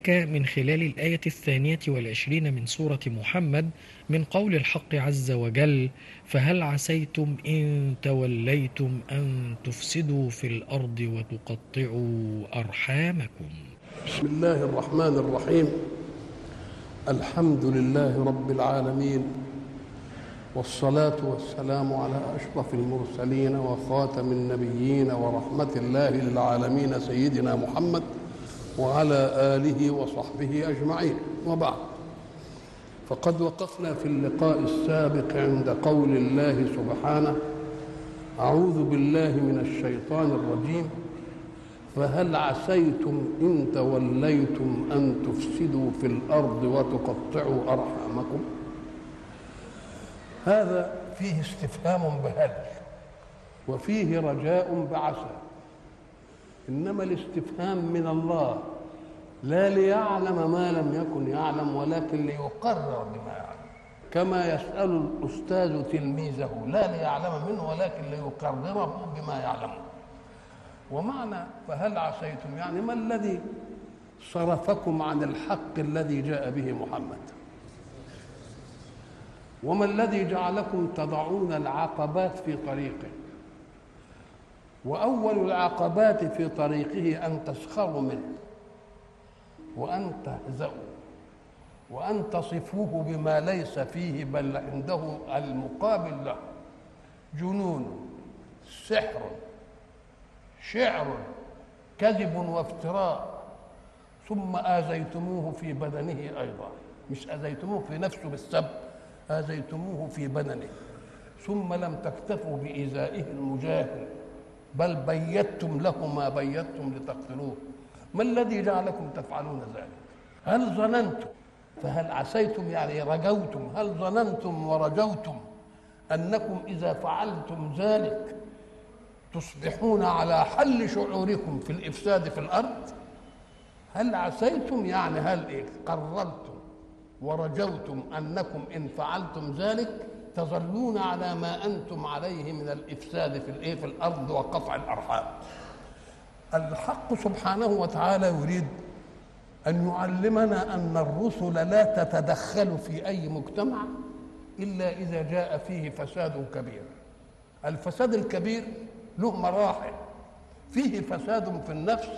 ذلك من خلال الآية الثانية والعشرين من سورة محمد من قول الحق عز وجل فهل عسيتم إن توليتم أن تفسدوا في الأرض وتقطعوا أرحامكم بسم الله الرحمن الرحيم الحمد لله رب العالمين والصلاة والسلام على أشرف المرسلين وخاتم النبيين ورحمة الله للعالمين سيدنا محمد وعلى آله وصحبه أجمعين وبعد فقد وقفنا في اللقاء السابق عند قول الله سبحانه أعوذ بالله من الشيطان الرجيم فهل عسيتم إن توليتم أن تفسدوا في الأرض وتقطعوا أرحامكم هذا فيه استفهام بهل وفيه رجاء بعسى إنما الاستفهام من الله لا ليعلم ما لم يكن يعلم ولكن ليقرر بما يعلم كما يسأل الأستاذ تلميذه لا ليعلم منه ولكن ليقرره بما يعلمه ومعنى فهل عسيتم يعني ما الذي صرفكم عن الحق الذي جاء به محمد وما الذي جعلكم تضعون العقبات في طريقه واول العقبات في طريقه ان تسخروا منه وان تهزأوا وان تصفوه بما ليس فيه بل عنده المقابل له جنون سحر شعر كذب وافتراء ثم آذيتموه في بدنه أيضا مش آذيتموه في نفسه بالسب آذيتموه في بدنه ثم لم تكتفوا بإيذائه المجاهر بل بيتم له ما بيتم لتقتلوه ما الذي جعلكم تفعلون ذلك هل ظننتم فهل عسيتم يعني رجوتم هل ظننتم ورجوتم أنكم إذا فعلتم ذلك تصبحون على حل شعوركم في الإفساد في الأرض هل عسيتم يعني هل إيه قررتم ورجوتم أنكم إن فعلتم ذلك تظلون على ما أنتم عليه من الإفساد في الإيه في الأرض وقطع الأرحام الحق سبحانه وتعالى يريد أن يعلمنا أن الرسل لا تتدخل في أي مجتمع إلا إذا جاء فيه فساد كبير الفساد الكبير له مراحل فيه فساد في النفس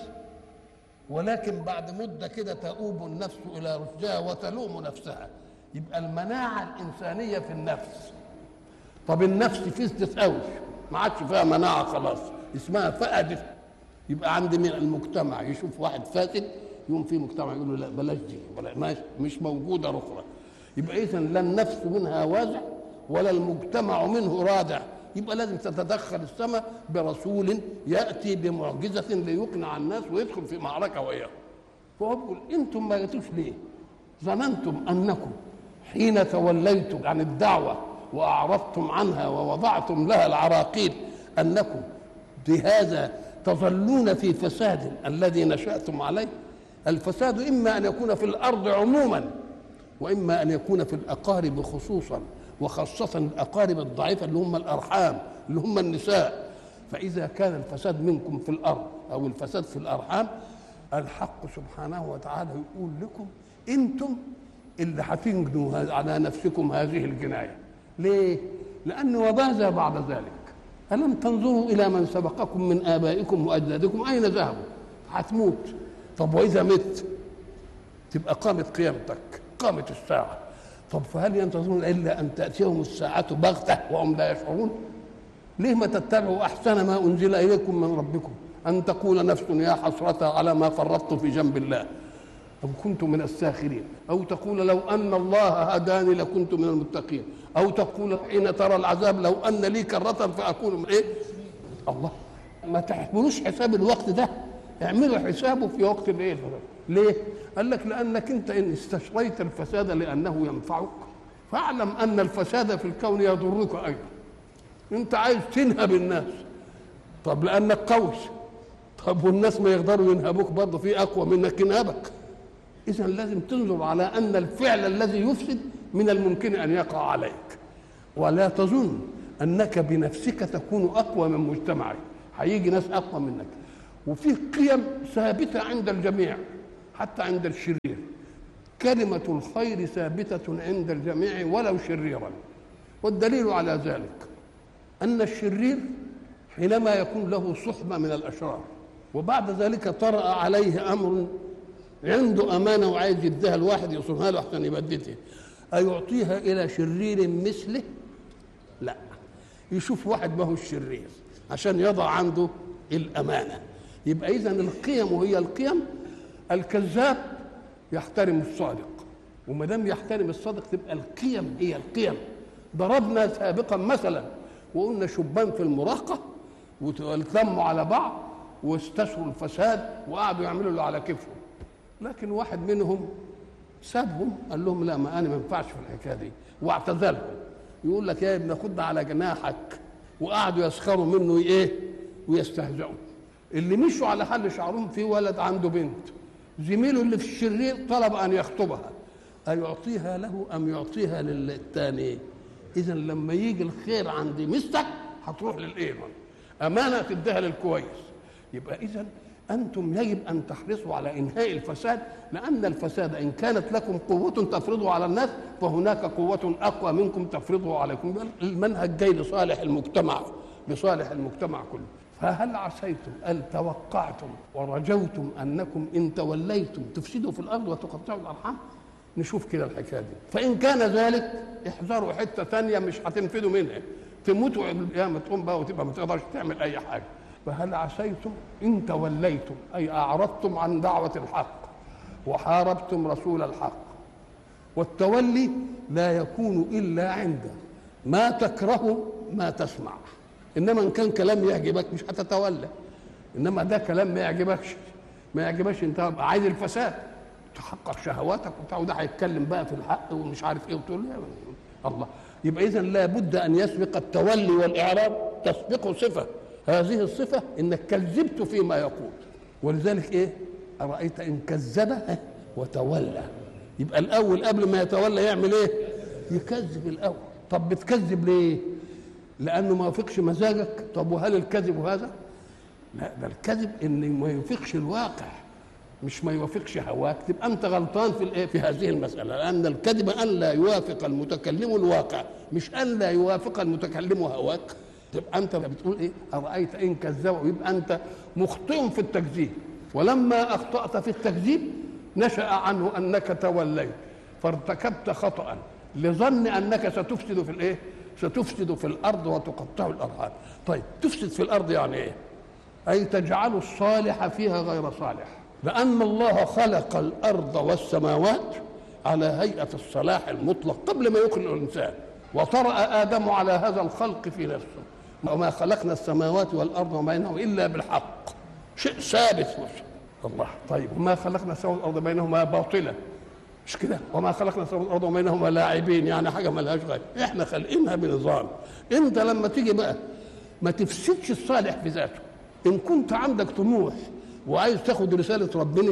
ولكن بعد مده كده تؤوب النفس الى رشدها وتلوم نفسها يبقى المناعه الانسانيه في النفس طب النفس فسدت قوي ما عادش فيها مناعه خلاص اسمها فقدت يبقى عند من المجتمع يشوف واحد فاسد يقوم في مجتمع يقول له لا بلاش دي ولا مش موجوده اخرى يبقى اذا لا النفس منها وازع ولا المجتمع منه رادع يبقى لازم تتدخل السماء برسول ياتي بمعجزه ليقنع الناس ويدخل في معركه وياهم فهو بيقول انتم ما جيتوش ليه؟ ظننتم انكم حين توليتم عن الدعوه واعرضتم عنها ووضعتم لها العراقيل انكم بهذا تظلون في فساد الذي نشاتم عليه الفساد اما ان يكون في الارض عموما واما ان يكون في الاقارب خصوصا وخاصة الأقارب الضعيفة اللي هم الأرحام اللي هم النساء فإذا كان الفساد منكم في الأرض أو الفساد في الأرحام الحق سبحانه وتعالى يقول لكم أنتم اللي هتنجنوا على نفسكم هذه الجناية ليه؟ لأن وماذا بعد ذلك؟ ألم تنظروا إلى من سبقكم من آبائكم وأجدادكم أين ذهبوا؟ هتموت طب وإذا مت تبقى قامت قيامتك قامت الساعة طب فهل ينتظرون الا ان تاتيهم الساعه بغته وهم لا يشعرون ليه ما تتبعوا احسن ما انزل اليكم من ربكم ان تقول نفس يا حسره على ما فرطت في جنب الله أو كنت من الساخرين أو تقول لو أن الله هداني لكنت من المتقين أو تقول حين ترى العذاب لو أن لي كرة فأكون من إيه الله ما تحسبوش حساب الوقت ده اعملوا حسابه في وقت الايه ليه قال لك لانك انت ان استشريت الفساد لانه ينفعك فاعلم ان الفساد في الكون يضرك ايضا انت عايز تنهب الناس طب لانك قوي طب والناس ما يقدروا ينهبوك برضه في اقوى منك ينهبك اذا لازم تنظر على ان الفعل الذي يفسد من الممكن ان يقع عليك ولا تظن انك بنفسك تكون اقوى من مجتمعك هيجي ناس اقوى منك وفي قيم ثابته عند الجميع حتى عند الشرير كلمة الخير ثابتة عند الجميع ولو شريرا والدليل على ذلك أن الشرير حينما يكون له صحبة من الأشرار وبعد ذلك طرأ عليه أمر عنده أمانة وعايز يديها الواحد يصونها له عشان يبددها أيعطيها إلى شرير مثله؟ لا يشوف واحد ما هو الشرير عشان يضع عنده الأمانة يبقى إذا القيم وهي القيم الكذاب يحترم الصادق وما دام يحترم الصادق تبقى القيم هي القيم ضربنا سابقا مثلا وقلنا شبان في المراهقه والتموا على بعض واستشروا الفساد وقعدوا يعملوا اللي على كيفهم لكن واحد منهم سابهم قال لهم لا ما انا ما ينفعش في الحكايه دي واعتزلهم يقول لك يا ابن خد على جناحك وقعدوا يسخروا منه ايه ويستهزئوا اللي مشوا على حل شعرهم في ولد عنده بنت زميله اللي في الشرير طلب ان يخطبها أيعطيها له أم يعطيها للثاني إذا لما يجي الخير عند مستك هتروح للإيمان أمانة تديها للكويس يبقى إذا أنتم يجب أن تحرصوا على إنهاء الفساد لأن الفساد إن كانت لكم قوة تفرضوا على الناس فهناك قوة أقوى منكم تفرضه عليكم المنهج جاي لصالح المجتمع لصالح المجتمع كله فهل عسيتم أن توقعتم ورجوتم أنكم إن توليتم تفسدوا في الأرض وتقطعوا الأرحام نشوف كده الحكايه دي فان كان ذلك احذروا حته ثانيه مش هتنفذوا منها تموتوا القيامه تقوم بقى وتبقى ما تقدرش تعمل اي حاجه فهل عسيتم ان توليتم اي اعرضتم عن دعوه الحق وحاربتم رسول الحق والتولي لا يكون الا عند ما تكره ما تسمع انما ان كان كلام يعجبك مش هتتولى انما ده كلام ما يعجبكش ما يعجبكش انت عايز الفساد تحقق شهواتك وبتاع وده هيتكلم بقى في الحق ومش عارف ايه وتقول له الله يبقى اذا لابد ان يسبق التولي والاعراب تسبقه صفه هذه الصفه انك كذبت فيما يقول ولذلك ايه ارايت ان كذب وتولى يبقى الاول قبل ما يتولى يعمل ايه يكذب الاول طب بتكذب ليه لانه ما يوافقش مزاجك طب وهل الكذب هذا لا ده الكذب ان ما يوافقش الواقع مش ما يوافقش هواك تبقى انت غلطان في الايه في هذه المساله لان الكذب ان لا يوافق المتكلم الواقع مش ان لا يوافق المتكلم هواك تبقى انت بتقول ايه ارايت ان كذبوا يبقى انت مخطئ في التكذيب ولما اخطات في التكذيب نشا عنه انك توليت فارتكبت خطا لظن انك ستفسد في الايه ستفسد في الارض وتقطع الارحام طيب تفسد في الارض يعني ايه اي تجعل الصالح فيها غير صالح لأن الله خلق الأرض والسماوات على هيئة الصلاح المطلق قبل ما يخلق الإنسان وطرأ آدم على هذا الخلق في نفسه وما خلقنا السماوات والأرض وما بينهما إلا بالحق شيء ثابت الله طيب وما خلقنا السماوات والأرض بينهما باطلا مش كده وما خلقنا السماوات والأرض بينهما لاعبين يعني حاجة ما لهاش غاية احنا خالقينها بنظام انت لما تيجي بقى ما تفسدش الصالح في ذاته ان كنت عندك طموح وعايز تاخد رسالة ربنا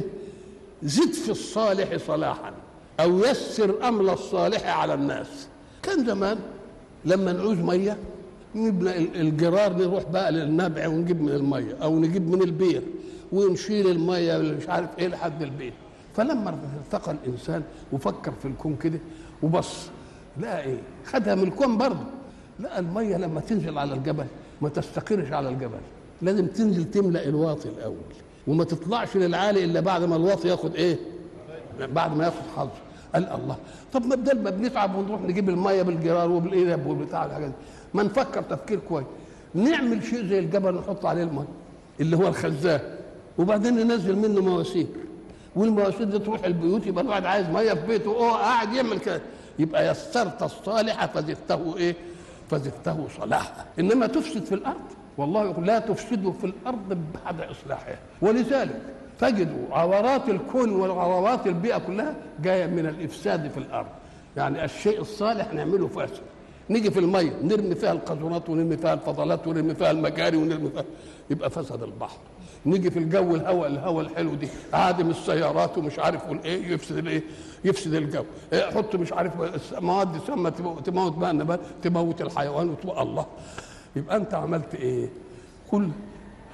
زد في الصالح صلاحا أو يسر أمر الصالح على الناس كان زمان لما نعوز مية نجيب الجرار نروح بقى للنبع ونجيب من المية أو نجيب من البير ونشيل المية مش عارف إيه لحد البيت فلما ارتقى الإنسان وفكر في الكون كده وبص لقى إيه خدها من الكون برضه لقى المية لما تنزل على الجبل ما تستقرش على الجبل لازم تنزل تملأ الواطي الأول وما تطلعش للعالي الا بعد ما الواطي ياخد ايه بعد ما ياخد حظه قال الله طب ما بدل ما بنتعب ونروح نجيب الميه بالجرار وبالقلب وبتاع الحاجات دي ما نفكر تفكير كويس نعمل شيء زي الجبل نحط عليه الميه اللي هو الخزان وبعدين ننزل منه مواسير والمواسير دي تروح البيوت يبقى الواحد عايز ميه في بيته اه قاعد يعمل كده يبقى يسرت الصالح فزدته ايه فزدته صلاحا انما تفسد في الارض والله يقول لا تفسدوا في الارض بعد اصلاحها ولذلك تجدوا عورات الكون وعورات البيئه كلها جايه من الافساد في الارض يعني الشيء الصالح نعمله فاسد نيجي في الميه نرمي فيها القذورات ونرمي فيها الفضلات ونرمي فيها المجاري ونرمي فيها يبقى فسد البحر نيجي في الجو الهواء الهواء الحلو دي عادم السيارات ومش عارف والايه يفسد الايه يفسد الجو إيه حط مش عارف مواد سامه تموت بقى النبات تموت الحيوان وتبقى الله يبقى انت عملت ايه قل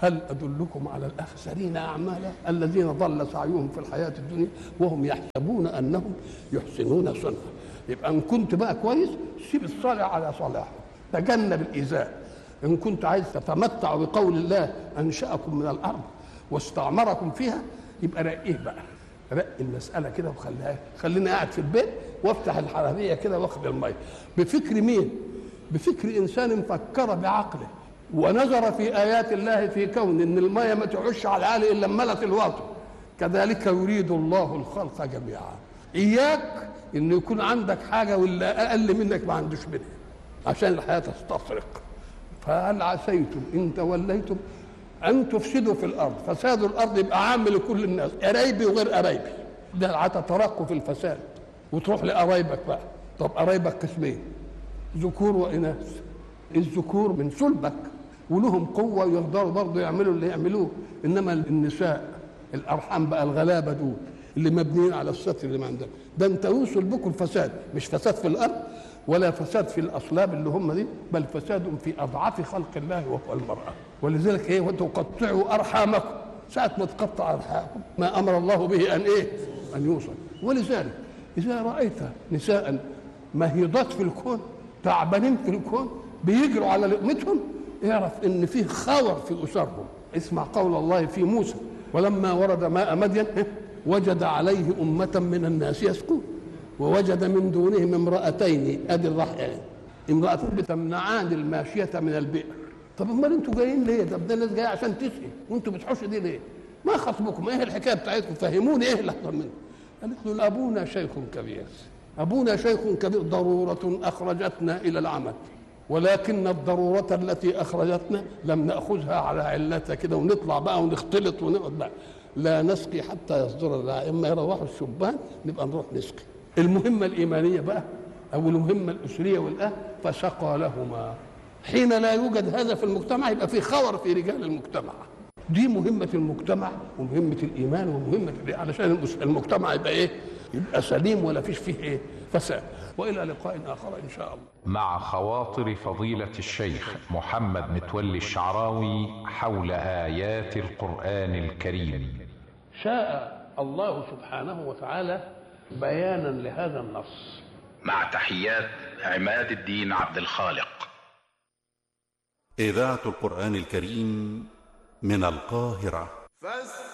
هل أدلكم على الأخسرين أعمالا الذين ضل سعيهم في الحياة الدنيا وهم يحسبون أنهم يحسنون صنعا يبقى إن كنت بقى كويس سيب الصالح على صلاحه تجنب الإيذاء إن كنت عايز تتمتع بقول الله أنشأكم من الأرض واستعمركم فيها يبقى رقيه بقى رق المسألة كده وخليها خليني قاعد في البيت وافتح الحنفية كده واخد المية بفكر مين؟ بفكر إنسان فكر بعقله ونظر في ايات الله في كون ان الماء ما تعش على العالي الا ملت الوطن كذلك يريد الله الخلق جميعا اياك ان يكون عندك حاجه ولا اقل منك ما عندوش منها عشان الحياه تستفرق فهل عسيتم ان توليتم ان تفسدوا في الارض فساد الارض يبقى عام لكل الناس قرايبي وغير قرايبي ده هتترقوا في الفساد وتروح لقرايبك بقى طب قرايبك قسمين ذكور واناث الذكور من صلبك ولهم قوة ويقدروا برضه يعملوا اللي يعملوه إنما النساء الأرحام بقى الغلابة دول اللي مبنيين على الستر اللي ما عندهم ده أنت يوصل بكم الفساد مش فساد في الأرض ولا فساد في الأصلاب اللي هم دي بل فساد في أضعاف خلق الله وهو المرأة ولذلك إيه وتقطعوا أرحامكم ساعة ما تقطع أرحامكم ما أمر الله به أن إيه أن يوصل ولذلك إذا رأيت نساء مهيضات في الكون تعبانين في الكون بيجروا على لقمتهم اعرف ان فيه خور في اسرهم اسمع قول الله في موسى ولما ورد ماء مدين وجد عليه أمة من الناس يسقون ووجد من دونهم امرأتين ادي الرحل امرأتين بتمنعان الماشية من البئر طب امال انتوا جايين ليه؟ طب ده الناس جايه عشان تسقي وانتوا بتحوشوا دي ليه؟ ما خطبكم ايه الحكايه بتاعتكم فهموني ايه اللي حصل منكم؟ قالت له ابونا شيخ كبير ابونا شيخ كبير ضروره اخرجتنا الى العمل ولكن الضرورة التي أخرجتنا لم نأخذها على علتها كده ونطلع بقى ونختلط ونقعد بقى لا نسقي حتى يصدر لنا إما يروحوا الشبان نبقى نروح نسقي المهمة الإيمانية بقى أو المهمة الأسرية والأهل فسقى لهما حين لا يوجد هذا في المجتمع يبقى في خور في رجال المجتمع دي مهمة المجتمع ومهمة الإيمان ومهمة علشان المجتمع يبقى إيه؟ يبقى سليم ولا فيش فيه إيه؟ فساد والى لقاء اخر ان شاء الله مع خواطر فضيلة الشيخ محمد متولي الشعراوي حول آيات القرآن الكريم شاء الله سبحانه وتعالى بيانا لهذا النص مع تحيات عماد الدين عبد الخالق إذاعة القرآن الكريم من القاهرة فاستمعوا